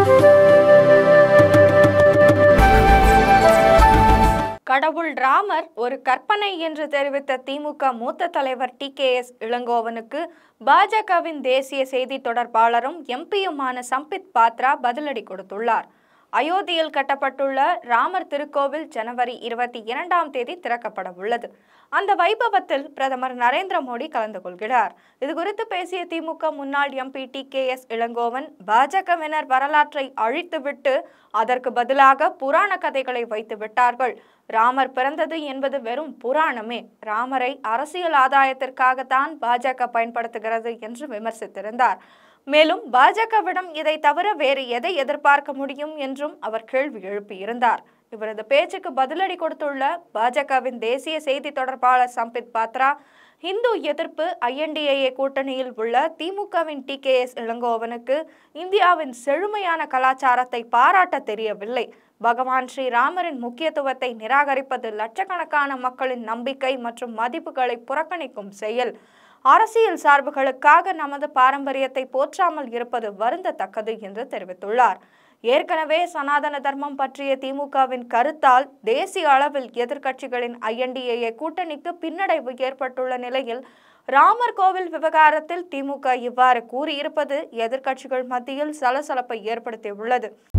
கடவுள் ராமர் ஒரு கற்பனை என்று தெரிவித்த திமுக மூத்த தலைவர் டி கே எஸ் இளங்கோவனுக்கு பாஜகவின் தேசிய செய்தி தொடர்பாளரும் எம்பியுமான சம்பித் பாத்ரா பதிலடி கொடுத்துள்ளார் அயோத்தியில் கட்டப்பட்டுள்ள ராமர் திருக்கோவில் ஜனவரி இருபத்தி இரண்டாம் தேதி திறக்கப்பட உள்ளது அந்த வைபவத்தில் பிரதமர் நரேந்திர மோடி கலந்து கொள்கிறார் இது குறித்து பேசிய திமுக முன்னாள் MP T K S Elangovan பாஜகவினர் வரலாற்றை அழித்துவிட்டு அதற்கு பதிலாக புராண கதைகளை வைத்து விட்டார்கள் ராமர் பிறந்தது என்பது வெறும் புராணமே ராமரை அரசியல் ஆதாயத்திற்காகத்தான் பாஜக பயன்படுத்துகிறது என்று விமர்சித்திருந்தார் மேலும் பாஜகவிடம் இதை தவிர வேறு எதை எதிர்பார்க்க முடியும் என்றும் அவர் கேள்வி எழுப்பியிருந்தார் இவரது பேச்சுக்கு பதிலடி கொடுத்துள்ள பாஜகவின் தேசிய செய்தி தொடர்பாளர் சம்பித் பாத்ரா இந்து எதிர்ப்பு ஐஎன்டிஏஏ கூட்டணியில் உள்ள திமுகவின் டி கே எஸ் இளங்கோவனுக்கு இந்தியாவின் செழுமையான கலாச்சாரத்தை பாராட்ட தெரியவில்லை பகவான் ஸ்ரீராமரின் முக்கியத்துவத்தை நிராகரிப்பது லட்சக்கணக்கான மக்களின் நம்பிக்கை மற்றும் மதிப்புகளை புறக்கணிக்கும் செயல் அரசியல் சார்புகளுக்காக நமது பாரம்பரியத்தை போற்றாமல் இருப்பது வருந்தத்தக்கது என்று தெரிவித்துள்ளார் ஏற்கனவே சனாதன தர்மம் பற்றிய திமுகவின் கருத்தால் தேசிய அளவில் எதிர்க்கட்சிகளின் ஐஎன்டிஏஏ கூட்டணிக்கு பின்னடைவு ஏற்பட்டுள்ள நிலையில் ராமர் கோவில் விவகாரத்தில் திமுக இவ்வாறு கூறியிருப்பது எதிர்க்கட்சிகள் மத்தியில் சலசலப்பை ஏற்படுத்தியுள்ளது